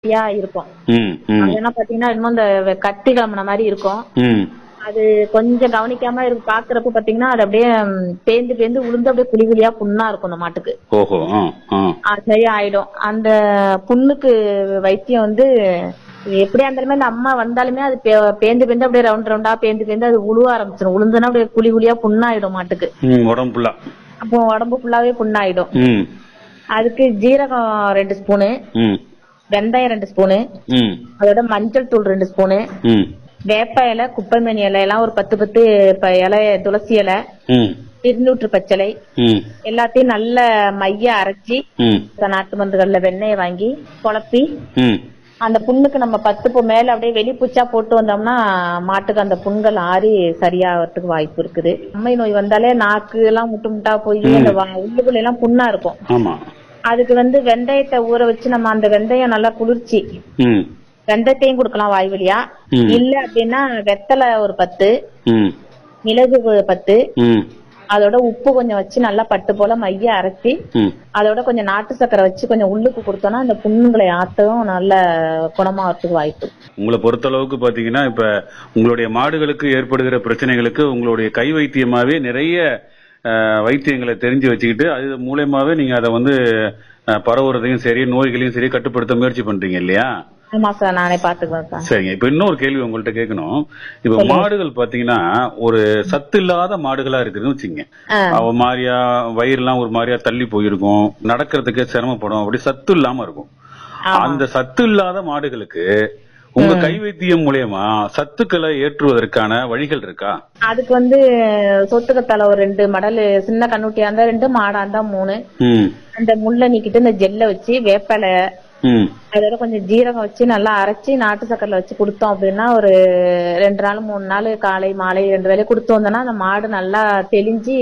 யா இருக்கும் ம் ம் அது என்ன பாத்தீங்கன்னா இன்னும் இந்த வெ- கட்டி கிளம்புன மாதிரி இருக்கும் ம் அது கொஞ்சம் கவனிக்காம இருக்கு பாக்குறப்ப பாத்தீங்கன்னா அது அப்படியே ம், பேந்து பேந்து உளுந்து அப்படியே குழி குழியா புண்ணா இருக்கும் அந்த மாட்டுக்கு ஓஹோ ஆ ஆ அது சரியா ஆயிடும் அந்த புண்ணுக்கு வைத்தியம் வந்து எப்படியா இருந்தாலுமே அந்த அம்மா வந்தாலுமே அது பே- பேந்து பேந்து அப்படியே ரவுண்ட் ரவுண்டா பேந்து பேந்து அது உழுவ ஆரம்பிச்சிடும் உளுந்துனா அப்படியே குழி குழியா புண்ணாயிடும் மாட்டுக்கு ம் உடம்பு ஃபுல்லா அப்போ உடம்பு ஃபுல்லாவே புண்ணாயிடும் ம் அதுக்கு ஜீரகம் ரெண்டு ஸ்பூனு ம் வெந்தயம் ரெண்டு ஸ்பூனு ம் அதோட மஞ்சள் தூள் ரெண்டு ஸ்பூனு ம் வேப்ப இலை குப்பைமேனி இலை எல்லாம் ஒரு பத்து பத்து ப- இலை துளசி இலை ம் திருநூற்று பச்சளை ம் எல்லாத்தையும் நல்ல மைய அரைச்சி ம் நாட்டு மருந்துகள்ல வெண்ணெயை வாங்கி குழப்பி ம் அந்த புண்ணுக்கு நம்ம பத்து பூ மேல அப்படியே வெளிப்பூச்சா போட்டு வந்தோம்னா மாட்டுக்கு அந்த புண்கள் ஆறி சரியாகிறதுக்கு வாய்ப்பு இருக்குது அம்மை நோய் வந்தாலே நாக்கு எல்லாம் முட்டு முட்டா போய் அந்த வா- உள்ளுக்குள்ள எல்லாம் புண்ணா இருக்கும் ஆமா அதுக்கு வந்து வெந்தயத்தை ஊற வச்சு நம்ம அந்த வெந்தயம் நல்லா குளிர்ச்சி ம் வெந்தயத்தையும் கொடுக்கலாம் வாய் வழியா ம். இல்ல அப்படின்னா வெத்தலை ஒரு பத்து ம் மிளகு ஒரு பத்து ம் அதோட உப்பு கொஞ்சம் வச்சு நல்லா பட்டு போல மைய அரைச்சி ம் அதோட கொஞ்சம் நாட்டு சக்கரை வச்சு கொஞ்சம் உள்ளுக்கு கொடுத்தோம்னா அந்த புண்ணுங்களை ஆத்தவும் நல்ல குணமாகறதுக்கு வாய்ப்பு இருக்கு. உங்களை பொறுத்தளவுக்கு பாத்தீங்கன்னா இப்ப உங்களுடைய மாடுகளுக்கு ஏற்படுகிற பிரச்சனைகளுக்கு உங்களுடைய கை வைத்தியமாவே நிறைய அஹ், வைத்தியங்களை தெரிஞ்சு வச்சுக்கிட்டு அது மூலியமாவே நீங்க அதை வந்து அஹ், பரவுறதையும் சரி நோய்களையும் சரி கட்டுப்படுத்த முயற்சி பண்றீங்க இல்லையா ஆமா சார் நானே பாத்துக்குவேன் சார் சரிங்க இப்ப இன்னொரு கேள்வி உங்கள்ட்ட கேட்கணும் இப்ப மாடுகள் பாத்தீங்கன்னா ஒரு சத்து இல்லாத மாடுகளா இருக்குதுன்னு வச்சுங்க ஆ. அவ மாதிரியா வயிறுலாம் ஒரு மாதிரியா தள்ளி போயிருக்கும் நடக்கிறதுக்கே சிரமப்படும் அப்படி சத்து இல்லாம இருக்கும் அந்த சத்து இல்லாத மாடுகளுக்கு உங்க கை வைத்தியம் மூலியமா சத்துக்களை ஏற்றுவதற்கான வழிகள் இருக்கா அதுக்கு வந்து சொத்துக்கத்தால ஒரு ரெண்டு மடல் சின்ன கண்ணுட்டியா இருந்தா ரெண்டு மாடா இருந்தா மூணு ம் அந்த முள்ள நீக்கிட்டு இந்த ஜெல்ல வச்சு வேப்பலை ம் அதோட கொஞ்சம் ஜீரகம் வச்சு நல்லா அரைச்சி நாட்டு சக்கரைல வச்சு கொடுத்தோம் அப்படின்னா ஒரு ரெண்டு நாள் மூணு நாள் காலை மாலை ரெண்டு வேளை கொடுத்து வந்தோம்னா அந்த மாடு நல்லா தெளிஞ்சு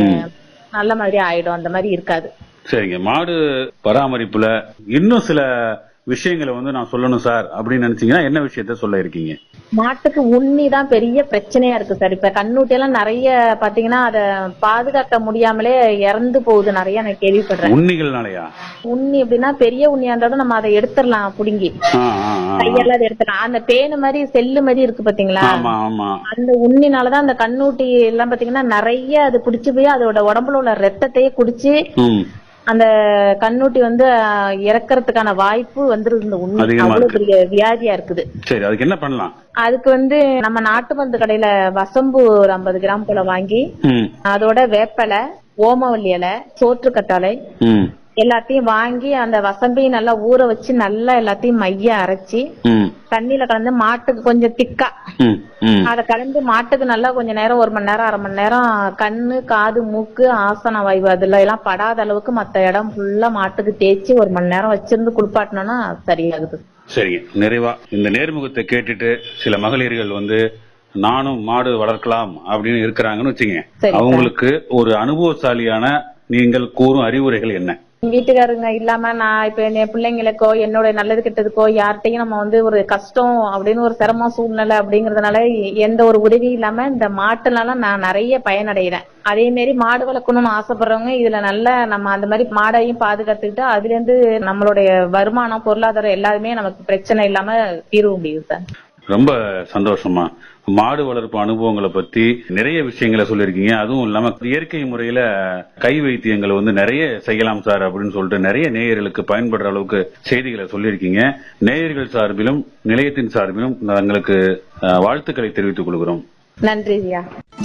நல்ல மாதிரி ஆயிடும் அந்த மாதிரி இருக்காது சரிங்க மாடு பராமரிப்புல இன்னும் சில விஷயங்களை வந்து நான் சொல்லணும் சார் அப்படின்னு நினைச்சீங்கன்னா என்ன விஷயத்த சொல்ல இருக்கீங்க மாட்டுக்கு உண்ணி தான் பெரிய பிரச்சனையா இருக்கு சார் இப்ப கண்ணுட்டி எல்லாம் நிறைய பாத்தீங்கன்னா அத பாதுகாக்க முடியாமலே இறந்து போகுது நிறைய நான் கேள்விப்படுறேன் உண்ணிகள்னாலயா உண்ணி அப்படின்னா பெரிய உண்ணியா இருந்தாலும் நம்ம அதை எடுத்துடலாம் புடுங்கி ஆ, ஆ, ஆ. கையால அதை எடுத்துடலாம் அந்த பேனு மாதிரி செல்லு மாதிரி இருக்கு பாத்தீங்களா ஆமா ஆமா அந்த உண்ணினாலதான் அந்த கண்ணூட்டி எல்லாம் பாத்தீங்கன்னா நிறைய அது குடிச்சு போய் அதோட உடம்புல உள்ள ரத்தத்தையே குடிச்சு ம் அந்த கண்ணூட்டி வந்து அஹ், இறக்கறதுக்கான வாய்ப்பு வந்துருது இந்த உண்ணி அதிகமா அவ்வளவு இருக்கு. பெரிய வியாதியா இருக்குது சரி அதுக்கு என்ன பண்ணலாம் அதுக்கு வந்து நம்ம நாட்டு மருந்து கடையில வசம்பு ஒரு ஐம்பது கிராம் போல வாங்கி ம் அதோட வேப்பலை ஓமவல்லி இலை சோற்று கத்தாழை ம் எல்லாத்தையும் வாங்கி அந்த வசம்பையும் நல்லா ஊற வச்சு நல்லா எல்லாத்தையும் மைய அரைச்சி ம் தண்ணியில கலந்து மாட்டுக்கு கொஞ்சம் திக்கா ம் ம் அதை கலந்து மாட்டுக்கு நல்லா கொஞ்ச நேரம் ஒரு மணி நேரம் அரை மணி நேரம் கண்ணு காது மூக்கு ஆசன வாய்வு அதுல எல்லாம் படாத அளவுக்கு மத்த இடம் ஃபுல்லா மாட்டுக்கு தேய்ச்சி ஒரு மணி நேரம் வச்சிருந்து குளிப்பாட்டினோம்னா சரியாகுது சரிங்க நிறைவா இந்த நேர்முகத்தை கேட்டுட்டு சில மகளிர்கள் வந்து நானும் மாடு வளர்க்கலாம் அப்படின்னு இருக்கிறாங்கன்னு வச்சுங்க சரி, சார். அவங்களுக்கு ஒரு அனுபவசாலியான நீங்கள் கூறும் அறிவுரைகள் என்ன வீட்டுக்காரங்க இல்லாம நான் இப்ப என் பிள்ளைங்களுக்கோ என்னோட நல்லது கெட்டதுக்கோ யார்கிட்டயும் நம்ம வந்து ஒரு கஷ்டம் அப்படின்னு ஒரு சிரமம் சூழ்நிலை அப்படிங்கறதுனால எந்த ஒரு உதவி இல்லாம இந்த மாட்டுனால நான் நிறைய பயனடைகிறேன் அதே மாதிரி மாடு வளர்க்கணும்னு ஆசைப்படுறவங்க இதுல நல்ல நம்ம அந்த மாதிரி மாடையும் பாதுகாத்துக்கிட்டு அதுல இருந்து நம்மளுடைய வருமானம் பொருளாதாரம் எல்லாருமே நமக்கு பிரச்சனை இல்லாம தீர்வு முடியுது சார் ரொம்ப சந்தோஷமா மாடு வளர்ப்பு அனுபவங்களை பத்தி நிறைய விஷயங்களை சொல்லியிருக்கீங்க அதுவும் இல்லாம இயற்கை முறையில கை வைத்தியங்களை வந்து நிறைய செய்யலாம் சார் அப்படின்னு சொல்லிட்டு நிறைய நேயர்களுக்கு பயன்படுற அளவுக்கு செய்திகளை சொல்லியிருக்கீங்க நேயர்கள் சார்பிலும் நிலையத்தின் சார்பிலும் தங்களுக்கு அஹ், வாழ்த்துக்களை தெரிவித்துக் கொள்கிறோம் நன்றி ஐயா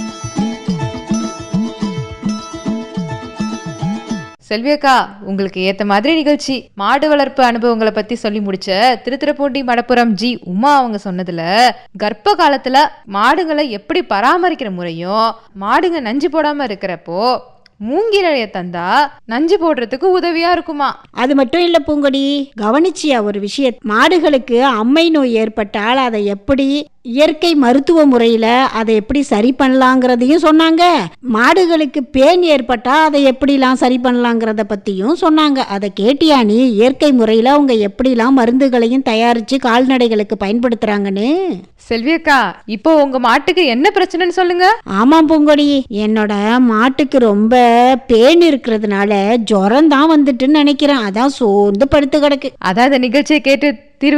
செல்வியக்கா உங்களுக்கு ஏத்த மாதிரி நிகழ்ச்சி மாடு வளர்ப்பு அனுபவங்களை பத்தி சொல்லி முடிச்ச திருத்துறைப்பூண்டி மடப்புரம் ஜி உமா அவங்க சொன்னதுல கர்ப்ப காலத்துல மாடுகளை எப்படி பராமரிக்கிற முறையும் மாடுங்க நஞ்சு போடாம இருக்கிறப்போ மூங்கிலைய தந்தா நஞ்சு போடுறதுக்கு உதவியா இருக்குமா அது மட்டும் இல்ல பூங்கொடி கவனிச்சியா ஒரு விஷயம் மாடுகளுக்கு அம்மை நோய் ஏற்பட்டால் அதை எப்படி இயற்கை மருத்துவ முறையில அதை எப்படி சரி பண்ணலாங்கிறதையும் சொன்னாங்க மாடுகளுக்கு பேன் ஏற்பட்டா அதை எப்படிலாம் சரி பண்ணலாங்கிறத பத்தியும் சொன்னாங்க அதை கேட்டியா நீ இயற்கை முறையில அவங்க எப்படிலாம் மருந்துகளையும் தயாரிச்சு கால்நடைகளுக்கு பயன்படுத்துறாங்கன்னு செல்வியக்கா இப்போ உங்க மாட்டுக்கு என்ன பிரச்சனைன்னு சொல்லுங்க ஆமாம் பூங்கொடி என்னோட மாட்டுக்கு ரொம்ப பேன் இருக்கிறதுனால ஜுரம் தான் வந்துட்டுன்னு நினைக்கிறேன் அதான் சோர்ந்து படுத்து கிடக்கு அதான் இந்த நிகழ்ச்சியை கேட்டு தீர்வு